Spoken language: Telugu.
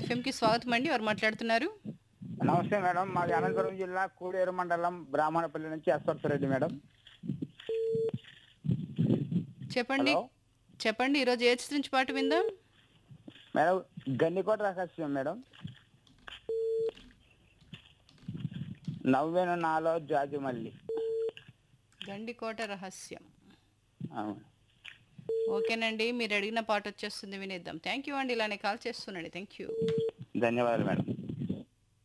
ఎఫ్ఎంకి స్వాగతం అండి ఎవరు మాట్లాడుతున్నారు నమస్తే మేడం మాది అనంతపురం జిల్లా కూడేరు మండలం బ్రాహ్మణపల్లి నుంచి అశ్వత్థరెడ్డి మేడం చెప్పండి హలో చెప్పండి ఈరోజు ఏ చిత్రం నుంచి పాట విందాం మేడం గన్నికోట రహస్యం మేడం నవ్వెను నాలో జాజి మల్లి గండికోట రహస్యం అవును ఓకేనండి మీరు అడిగిన పాట వచ్చేస్తుంది వినేద్దాం థ్యాంక్ యూ అండి ఇలానే కాల్ చేస్తున్నాండి థ్యాంక్ యూ ధన్యవాదాలు మేడం